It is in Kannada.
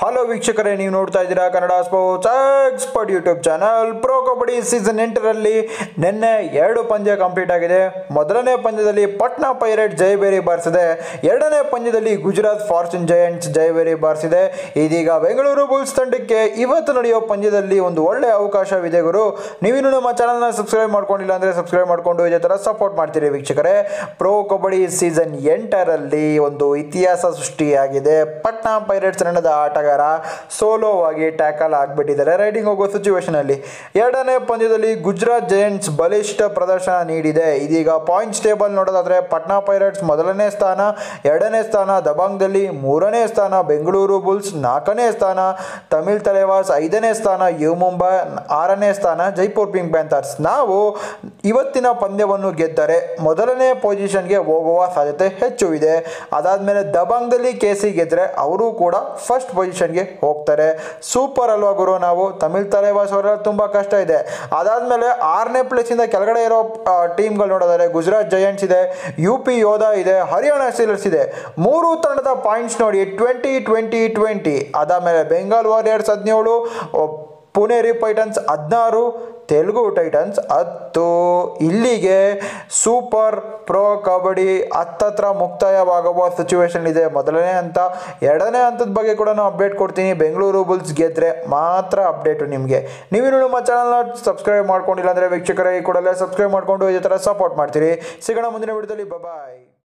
ಹಲೋ ವೀಕ್ಷಕರೇ ನೀವು ನೋಡ್ತಾ ಇದ್ದೀರಾ Kannada sports expert YouTube channel pro kabaddi season ಎಂಟರಲ್ಲಿ ನಿನ್ನೆ ಎರಡು ಪಂದ್ಯ ಕಂಪ್ಲೀಟ್ ಆಗಿದೆ ಮೊದಲನೇ ಪಂದ್ಯದಲ್ಲಿ ಪಟ್ನಾ ಪೈರೇಟ್ ಜಯಬೇರಿ ಬಾರಿಸಿದೆ ಎರಡನೇ ಪಂದ್ಯದಲ್ಲಿ ಗುಜರಾತ್ ಫಾರ್ಚೂನ್ ಜಯಂಟ್ಸ್ ಜಯಬೇರಿ ಬಾರಿಸಿದೆ ಇದೀಗ ಬೆಂಗಳೂರು ಬುಲ್ಸ್ ತಂಡಕ್ಕೆ ಇವತ್ತು ನಡೆಯೋ ಪಂದ್ಯದಲ್ಲಿ ಒಂದು ಒಳ್ಳೆ ಅವಕಾಶವಿದೆ ಗುರು ನೀವಿನ್ನು ನಮ್ಮ ಚಾನಲ್ನ ಸಬ್ಸ್ಕ್ರೈಬ್ ಮಾಡ್ಕೊಂಡಿಲ್ಲ ಅಂದರೆ ಸಬ್ಸ್ಕ್ರೈಬ್ ಮಾಡಿಕೊಂಡು ಇದೇ ಥರ ಸಪೋರ್ಟ್ ಮಾಡ್ತೀರಿ ವೀಕ್ಷಕರೇ ಪ್ರೋ ಕಬಡ್ಡಿ ಸೀಸನ್ ಎಂಟರಲ್ಲಿ ಒಂದು ಇತಿಹಾಸ ಸೃಷ್ಟಿಯಾಗಿದೆ ಪಟ್ನಾ ಪೈರೇಟ್ಸ್ ತಂಡದ ಆಟಗಾರ ಸೋಲೋವಾಗಿ ಟ್ಯಾಕಲ್ ಆಗಿಬಿಟ್ಟಿದ್ದಾರೆ ರೈಡಿಂಗ್ ಹೋಗೋ ಸಿಚುವೇಶನ್ ಅಲ್ಲಿ ಎರಡನೇ ಪಂದ್ಯದಲ್ಲಿ ಗುಜರಾತ್ ಜಯಂಟ್ಸ್ ಬಲಿಷ್ಠ ಪ್ರದರ್ಶನ ನೀಡಿದೆ ಇದೀಗ ಪಾಯಿಂಟ್ಸ್ ಟೇಬಲ್ ನೋಡೋದಾದ್ರೆ ಪಟ್ನಾ ಪೈರೇಟ್ಸ್ ಮೊದಲನೇ ಸ್ಥಾನ ಎರಡನೇ ಸ್ಥಾನ ದಬಾಂಗ್ದಲ್ಲಿ ಮೂರನೇ ಸ್ಥಾನ ಬೆಂಗಳೂರು ಬುಲ್ಸ್ ನಾಲ್ಕನೇ ಸ್ಥಾನ ತಮಿಳ್ ತಲೆವಾಸ್ ಐದನೇ ಸ್ಥಾನ ಯು ಮುಂಬೈ ಆರನೇ ಸ್ಥಾನ ಜೈಪುರ್ ಪಿಂಕ್ ಪ್ಯಾಂಥರ್ಸ್ ನಾವು ಇವತ್ತಿನ ಪಂದ್ಯವನ್ನು ಗೆದ್ದರೆ ಮೊದಲನೇ ಪೊಸಿಷನ್ಗೆ ಹೋಗುವ ಸಾಧ್ಯತೆ ಹೆಚ್ಚು ಇದೆ ಅದಾದಮೇಲೆ ದಬಾಂಗ್ದಲ್ಲಿ ಕೆ ಸಿ ಗೆದ್ದರೆ ಅವರು ಕೂಡ ಫಸ್ಟ್ ಪೊಸಿಷನ್ಗೆ ಹೋಗ್ತಾರೆ ಸೂಪರ್ ಅಲ್ವಾ ಗುರು ನಾವು ತಮಿಳ್ ತಲೆವಾಸ್ ಅವರ ತುಂಬ ಕಷ್ಟ ಇದೆ ಅದಾದಮೇಲೆ ಆರನೇ ಪ್ಲೇಸಿಂದ ಕೆಳಗಡೆ ಇರೋ ಟೀಮ್ಗಳು ನೋಡೋದಾದ್ರೆ ಗುಜರಾತ್ ಜಯಂಟ್ಸ್ ಇದೆ ಯು ಪಿ ಯೋಧಾ ಇದೆ ಹರಿಯಾಣ ಸ್ಟೀಲರ್ಸ್ ಇದೆ ಮೂರು ತಂಡದ ಪಾಯಿಂಟ್ಸ್ ನೋಡಿ ಟ್ವೆಂಟಿ ಟ್ವೆಂಟಿ ಟ್ವೆಂಟಿ ಅದಾದಮೇಲೆ ಬೆಂಗಾಲ್ ವಾರಿಯರ್ಸ್ ಹದಿನೇಳು ಪುಣೆ ಪೈಟನ್ಸ್ ಹದಿನಾರು ತೆಲುಗು ಟೈಟನ್ಸ್ ಹತ್ತು ಇಲ್ಲಿಗೆ ಸೂಪರ್ ಪ್ರೋ ಕಬಡ್ಡಿ ಹತ್ತತ್ರ ಮುಕ್ತಾಯವಾಗುವ ಸಿಚುವೇಶನ್ ಇದೆ ಮೊದಲನೇ ಹಂತ ಎರಡನೇ ಹಂತದ ಬಗ್ಗೆ ಕೂಡ ನಾನು ಅಪ್ಡೇಟ್ ಕೊಡ್ತೀನಿ ಬೆಂಗಳೂರು ಬುಲ್ಸ್ ಗೆದ್ದರೆ ಮಾತ್ರ ಅಪ್ಡೇಟು ನಿಮಗೆ ನೀವಿನ್ನು ನಮ್ಮ ಚಾನಲ್ನ ಸಬ್ಸ್ಕ್ರೈಬ್ ಮಾಡ್ಕೊಂಡಿಲ್ಲ ಅಂದರೆ ವೀಕ್ಷಕರೇ ಈ ಕೂಡಲೇ ಸಬ್ಸ್ಕ್ರೈಬ್ ಮಾಡಿಕೊಂಡು ಇದೇ ಥರ ಸಪೋರ್ಟ್ ಮಾಡ್ತೀರಿ ಸಿಗೋಣ ಮುಂದಿನ ವಿಡಿಯೋದಲ್ಲಿ ಬಾಯ್